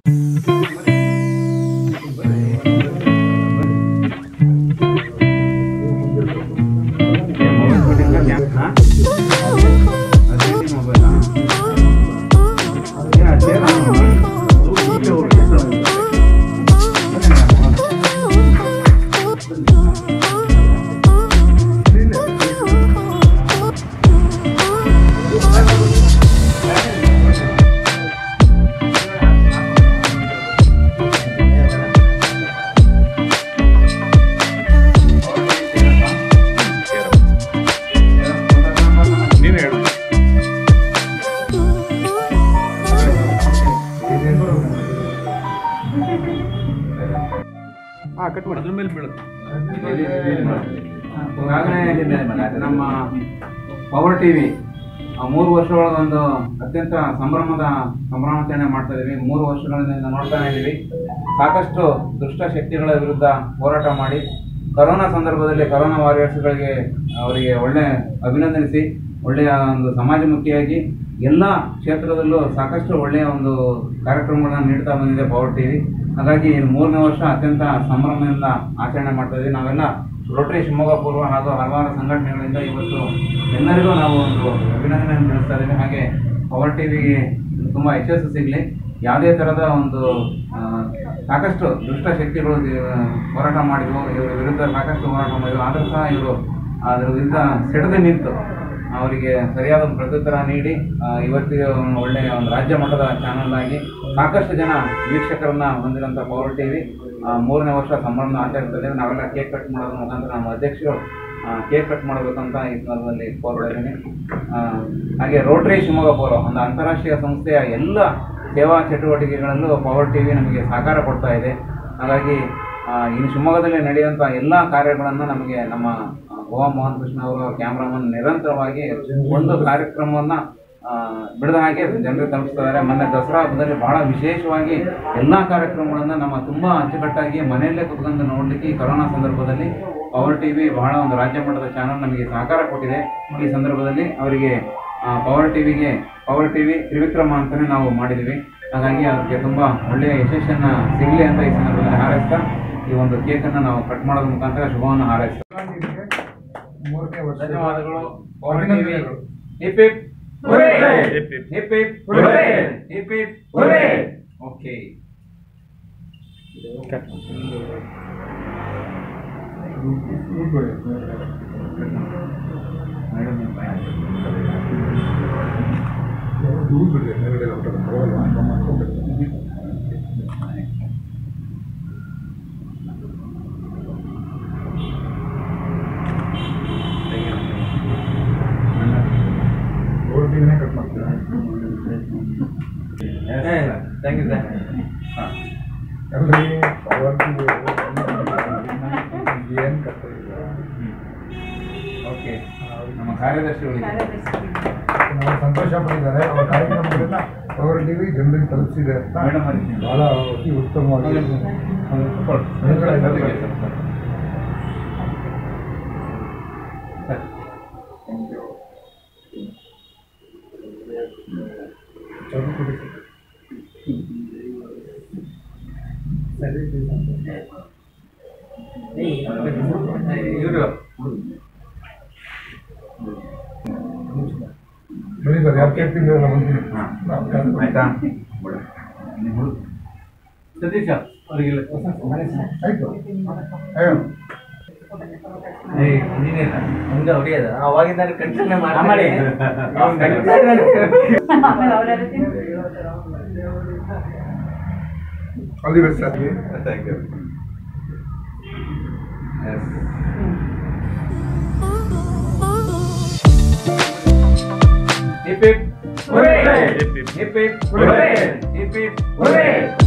ನೀನು ಹೇಳು ಹಾ ಕಟ್ ಮಾಡಿ ಅದ್ರ ಮೇಲೆ ಬೀಳುತ್ತೆ ಈಗಾಗಲೇ ನಮ್ಮ ಪವರ್ ಟಿವಿ ಮೂರು ವರ್ಷಗಳ ಒಂದು ಅತ್ಯಂತ ಸಂಭ್ರಮದ ಸಂಭ್ರಮಾಚರಣೆ ಮಾಡ್ತಾ ಇದೀವಿ ಮೂರು ವರ್ಷಗಳಿಂದ ನೋಡ್ತಾನೆ ಇದೀವಿ ಸಾಕಷ್ಟು ದುಷ್ಟ ಶಕ್ತಿಗಳ ವಿರುದ್ಧ ಹೋರಾಟ ಮಾಡಿ ಕರೋನಾ ಸಂದರ್ಭದಲ್ಲಿ ಕರೋನಾ ವಾರಿಯರ್ಸ್ಗಳಿಗೆ ಅವರಿಗೆ ಒಳ್ಳೆ ಅಭಿನಂದನಿಸಿ ಒಳ್ಳೆಯ ಒಂದು ಸಮಾಜಮುಖಿಯಾಗಿ ಎಲ್ಲ ಕ್ಷೇತ್ರದಲ್ಲೂ ಸಾಕಷ್ಟು ಒಳ್ಳೆಯ ಒಂದು ಕಾರ್ಯಕ್ರಮಗಳನ್ನ ನೀಡ್ತಾ ಬಂದಿದೆ ಪವರ್ ಟಿವಿ ಹಾಗಾಗಿ ಇದು ಮೂರನೇ ವರ್ಷ ಅತ್ಯಂತ ಸಂಭ್ರಮದಿಂದ ಆಚರಣೆ ಮಾಡ್ತಾ ಇದ್ದೀವಿ ನಾವೆಲ್ಲ ರೋಟರಿ ಶಿವಮೊಗ್ಗ ಪೂರ್ವ ಹಾಗೂ ಹಲವಾರು ಸಂಘಟನೆಗಳಿಂದ ಇವತ್ತು ಎಲ್ಲರಿಗೂ ನಾವು ಒಂದು ಅಭಿನಂದನೆಯನ್ನು ತಿಳಿಸ್ತಾ ಇದ್ದೀವಿ ಹಾಗೆ ಪವರ್ ಟಿವಿಗೆ ತುಂಬ ಯಶಸ್ಸು ಸಿಗಲಿ ಯಾವುದೇ ಥರದ ಒಂದು ಆ, ಸಾಕಷ್ಟು ದುಷ್ಟ ಶಕ್ತಿಗಳು ಆ, ಹೋರಾಟ ಮಾಡಿದ್ವು ಇವರ ವಿರುದ್ಧ ಸಾಕಷ್ಟು ಹೋರಾಟ ಮಾಡಿದ್ವು ಆದರೂ ಸಹ ಇವರು ಅದರ ವಿರುದ್ಧ ಸಿಡದೆ ನಿಂತು ಅವರಿಗೆ ಸರಿಯಾದ ಒಂದು ಪ್ರತ್ಯುತ್ತರ ನೀಡಿ ಆ, ಇವತ್ತಿಗೆ ಒಂದು ಒಳ್ಳೆಯ ಒಂದು ರಾಜ್ಯ ಮಟ್ಟದ ಚಾನಲ್ ಆಗಿ ಸಾಕಷ್ಟು ಜನ ವೀಕ್ಷಕರನ್ನ ಹೊಂದಿರುವಂಥ ಪವರ್ ಟಿವಿ ಮೂರನೇ ವರ್ಷ ಸಂಭ್ರಮ ಆಚರಿಸ್ತಾ ಇದ್ದೇವೆ ನಾವೆಲ್ಲ ಕೇಕ್ ಕಟ್ ಮಾಡೋದ್ರ ಮುಖಾಂತರ ನಮ್ಮ ಅಧ್ಯಕ್ಷರು ಕೇಕ್ ಕಟ್ ಮಾಡಬೇಕಂತ ಈ ಸಂದರ್ಭದಲ್ಲಿ ಕೋರ್ತಾ ಇದ್ದೀನಿ ಆ, ಹಾಗೆ ರೋಟರಿ ಶಿವಮೊಗ್ಗ ಪೌರ ಒಂದು ಅಂತಾರಾಷ್ಟ್ರೀಯ ಸಂಸ್ಥೆಯ ಎಲ್ಲ ಸೇವಾ ಚಟುವಟಿಕೆಗಳಲ್ಲೂ ಪವರ್ ಟಿವಿ ನಮಗೆ ಸಹಕಾರ ಕೊಡ್ತಾ ಇದೆ ಹಾಗಾಗಿ ಆ, ಇನ್ನು ಶಿವಮೊಗ್ಗದಲ್ಲಿ ನಡೆಯುವಂಥ ಎಲ್ಲ ಕಾರ್ಯಗಳನ್ನು ನಮಗೆ ನಮ್ಮ ಆ, ಗೋವಾ ಮೋಹನ್ ಕೃಷ್ಣ ಅವರು ಕ್ಯಾಮ್ರಾಮನ್ ನಿರಂತರವಾಗಿ ಒಂದು ಕಾರ್ಯಕ್ರಮವನ್ನ ಆ, ಬಿಡದ ಹಾಗೆ ಜನರಿಗೆ ತಲುಪಿಸ್ತಿದ್ದಾರೆ ಮೊನ್ನೆ ದಸರಾ ಹಬ್ಬದಲ್ಲಿ ಬಹಳ ವಿಶೇಷವಾಗಿ ಎಲ್ಲಾ ಕಾರ್ಯಕ್ರಮಗಳನ್ನ ನಮ್ಮ ತುಂಬಾ ಅಚ್ಚುಕಟ್ಟಾಗಿ ಮನೆಯಲ್ಲೇ ಕುತ್ಕೊಂಡು ನೋಡ್ಲಿಕ್ಕೆ ಈ ಕೊರೋನಾ ಸಂದರ್ಭದಲ್ಲಿ ಪವರ್ ಟಿವಿ ಬಹಳ ಒಂದು ರಾಜ್ಯ ಮಟ್ಟದ ಚಾನಲ್ ನಮಗೆ ಸಹಕಾರ ಕೊಟ್ಟಿದೆ ಈ ಸಂದರ್ಭದಲ್ಲಿ ಅವರಿಗೆ ಪವರ್ ಟಿವಿಗೆ ಪವರ್ ಟಿವಿ ತ್ರಿವಿಕ್ರಮ ಅಂತಾನೆ ನಾವು ಮಾಡಿದ್ವಿ ಹಾಗಾಗಿ ಅದಕ್ಕೆ ತುಂಬಾ ಒಳ್ಳೆಯ ಯಶಸ್ಸನ್ನ ಸಿಗಲಿ ಅಂತ ಈ ಸಂದರ್ಭದಲ್ಲಿ ಹಾರೈಸ್ತಾ ಈ ಒಂದು ಕೇಕನ್ನು ನಾವು ಕಟ್ ಮಾಡೋದ್ರ ಮುಖಾಂತರ ಶುಭವನ್ನು ಹಾರೈಸ್ತಾ ಮೂರನೇ ವರ್ಷ ಧನ್ಯವಾದಗಳು ಪವರ್ ಟಿವಿ ಅಭಿನಂದನೆಗಳು. Hip hip hip hip. Hip hip hurray! Hip hip hurray! Okay cut madam ನಿಮ್ಮ ಭಯ. ದೂರ ಬಿಡ್ರಿ ಮೇಲ್ಗಡೆ ಹೊರಟದ್ದು. ಬರೋಲ್ಲ, ನಮ್ಮ ಮಾಡ್ಕೊಂಡು. ರೋಡ್ ಬೀಗನೇ ಕಟ್ ಮಾಡ್ತೀರಾ ಥ್ಯಾಂಕ್ ಯು ಸರ್ ಅಲ್ರಿ ಅವತ್ತು ಏನ್ ಕಷ್ಟ ಇಲ್ಲ ಓಕೆ ನಮ್ಮ ಕಾರ್ಯದರ್ಶಿಗಳಿಗೆ ನಾವು ಸಂತೋಷ ಪಟ್ಟಿದ್ದಾರೆ ಅವರ ಕಾರ್ಯಕ್ರಮಗಳನ್ನ ಅವರ ಟಿವಿ ಜನರಿಗೆ ತಲುಪಿಸಿದೆ ಅಂತ ಮೇಡಮ್ ಅವ್ರಿಗೆ. ಬಹಳ ಅತಿ ಉತ್ತಮವಾಗಿ ಇವರು ಬನ್ನಿ ಸರ್ ಯಾರು ಕೇಳ್ತಿದ್ದೀರಲ್ಲ ಬಂದಿರಿ ಆಯ್ತಾ ಸತೀಶ ಅವರಿಗೆಲ್ಲ ಆಯ್ತು ಅಯ್ಯೋ ಇಂಜಿನಿಯರ್ ಹಂಗ ಹೊಡಿಯೋದು ಅವಾಗಿಂದ ಕಂಟಿನ್ಯೂ ಮಾಡಿ ಮಾಡಿ all the best sir thank you hip hip hip hip. Hip hip hurray! Hip hip ಹುರ್ರೇ!